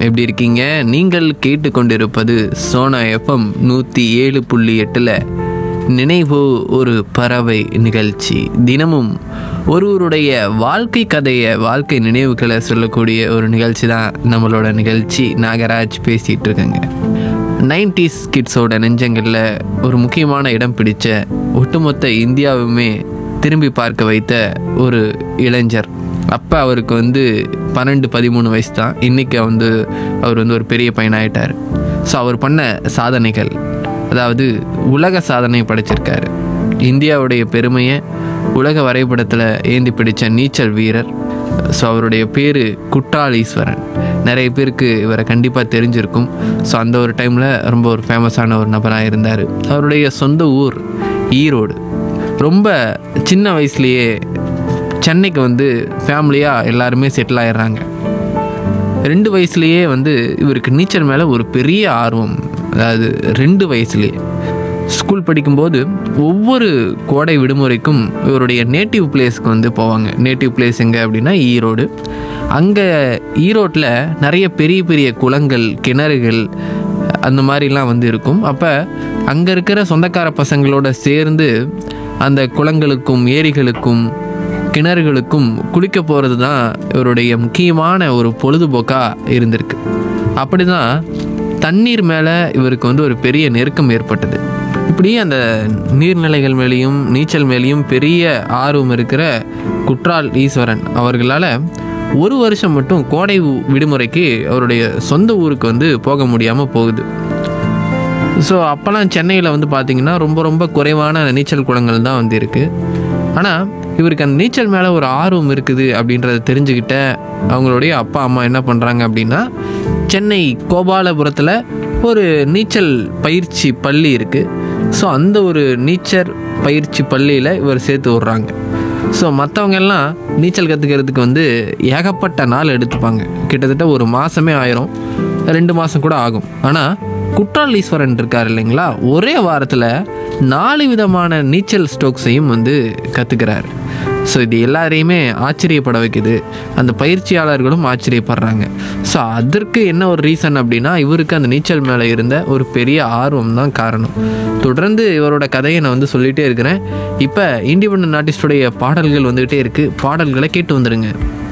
எப்படி இருக்கீங்க நீங்கள் கேட்டுக்கொண்டிருப்பது சோனா எஃப்எம் நூற்றி ஏழு புள்ளி எட்டில் நினைவு ஒரு பறவை நிகழ்ச்சி தினமும் ஒருவருடைய வாழ்க்கை கதையை வாழ்க்கை நினைவுகளை சொல்லக்கூடிய ஒரு நிகழ்ச்சி தான் நம்மளோட நிகழ்ச்சி நாகராஜ் பேசிகிட்டு இருக்கேங்க நைன்டிஸ் கிட்ஸோட நெஞ்சங்களில் ஒரு முக்கியமான இடம் பிடிச்ச ஒட்டுமொத்த இந்தியாவுமே திரும்பி பார்க்க வைத்த ஒரு இளைஞர் அப்போ அவருக்கு வந்து பன்னெண்டு பதிமூணு வயசு தான் இன்றைக்கி வந்து அவர் வந்து ஒரு பெரிய பையனாயிட்டார் ஸோ அவர் பண்ண சாதனைகள் அதாவது உலக சாதனை படைச்சிருக்காரு இந்தியாவுடைய பெருமையை உலக வரைபடத்தில் ஏந்தி பிடித்த நீச்சல் வீரர் ஸோ அவருடைய பேர் குற்றாலீஸ்வரன் நிறைய பேருக்கு இவரை கண்டிப்பாக தெரிஞ்சிருக்கும் ஸோ அந்த ஒரு டைமில் ரொம்ப ஒரு ஃபேமஸான ஒரு நபராக இருந்தார் அவருடைய சொந்த ஊர் ஈரோடு ரொம்ப சின்ன வயசுலேயே சென்னைக்கு வந்து ஃபேமிலியாக எல்லாருமே செட்டில் ஆயிடுறாங்க ரெண்டு வயசுலேயே வந்து இவருக்கு நீச்சல் மேலே ஒரு பெரிய ஆர்வம் அதாவது ரெண்டு வயசுலேயே ஸ்கூல் படிக்கும்போது ஒவ்வொரு கோடை விடுமுறைக்கும் இவருடைய நேட்டிவ் பிளேஸ்க்கு வந்து போவாங்க நேட்டிவ் பிளேஸ் எங்கே அப்படின்னா ஈரோடு அங்கே ஈரோட்டில் நிறைய பெரிய பெரிய குளங்கள் கிணறுகள் அந்த மாதிரிலாம் வந்து இருக்கும் அப்போ அங்கே இருக்கிற சொந்தக்கார பசங்களோட சேர்ந்து அந்த குளங்களுக்கும் ஏரிகளுக்கும் கிணறுகளுக்கும் குளிக்க போகிறது தான் இவருடைய முக்கியமான ஒரு பொழுதுபோக்காக இருந்திருக்கு அப்படி தான் தண்ணீர் மேலே இவருக்கு வந்து ஒரு பெரிய நெருக்கம் ஏற்பட்டது இப்படி அந்த நீர்நிலைகள் மேலேயும் நீச்சல் மேலேயும் பெரிய ஆர்வம் இருக்கிற குற்றால் ஈஸ்வரன் அவர்களால் ஒரு வருஷம் மட்டும் கோடை விடுமுறைக்கு அவருடைய சொந்த ஊருக்கு வந்து போக முடியாமல் போகுது ஸோ அப்போல்லாம் சென்னையில் வந்து பார்த்திங்கன்னா ரொம்ப ரொம்ப குறைவான நீச்சல் குளங்கள் தான் வந்து இருக்குது ஆனால் இவருக்கு அந்த நீச்சல் மேலே ஒரு ஆர்வம் இருக்குது அப்படின்றத தெரிஞ்சுக்கிட்ட அவங்களுடைய அப்பா அம்மா என்ன பண்ணுறாங்க அப்படின்னா சென்னை கோபாலபுரத்தில் ஒரு நீச்சல் பயிற்சி பள்ளி இருக்குது ஸோ அந்த ஒரு நீச்சல் பயிற்சி பள்ளியில் இவர் சேர்த்து விட்றாங்க ஸோ மற்றவங்க எல்லாம் நீச்சல் கற்றுக்கிறதுக்கு வந்து ஏகப்பட்ட நாள் எடுத்துப்பாங்க கிட்டத்தட்ட ஒரு மாதமே ஆயிரும் ரெண்டு மாதம் கூட ஆகும் ஆனால் குற்றாலீஸ்வரன் இருக்கார் இல்லைங்களா ஒரே வாரத்தில் நாலு விதமான நீச்சல் ஸ்ட்ரோக்ஸையும் வந்து கற்றுக்கிறாரு ஸோ இது எல்லாரையுமே ஆச்சரியப்பட வைக்குது அந்த பயிற்சியாளர்களும் ஆச்சரியப்படுறாங்க ஸோ அதற்கு என்ன ஒரு ரீசன் அப்படின்னா இவருக்கு அந்த நீச்சல் மேலே இருந்த ஒரு பெரிய ஆர்வம் தான் காரணம் தொடர்ந்து இவரோட கதையை நான் வந்து சொல்லிகிட்டே இருக்கிறேன் இப்போ இண்டிபெண்ட் ஆர்டிஸ்டுடைய பாடல்கள் வந்துகிட்டே இருக்குது பாடல்களை கேட்டு வந்துடுங்க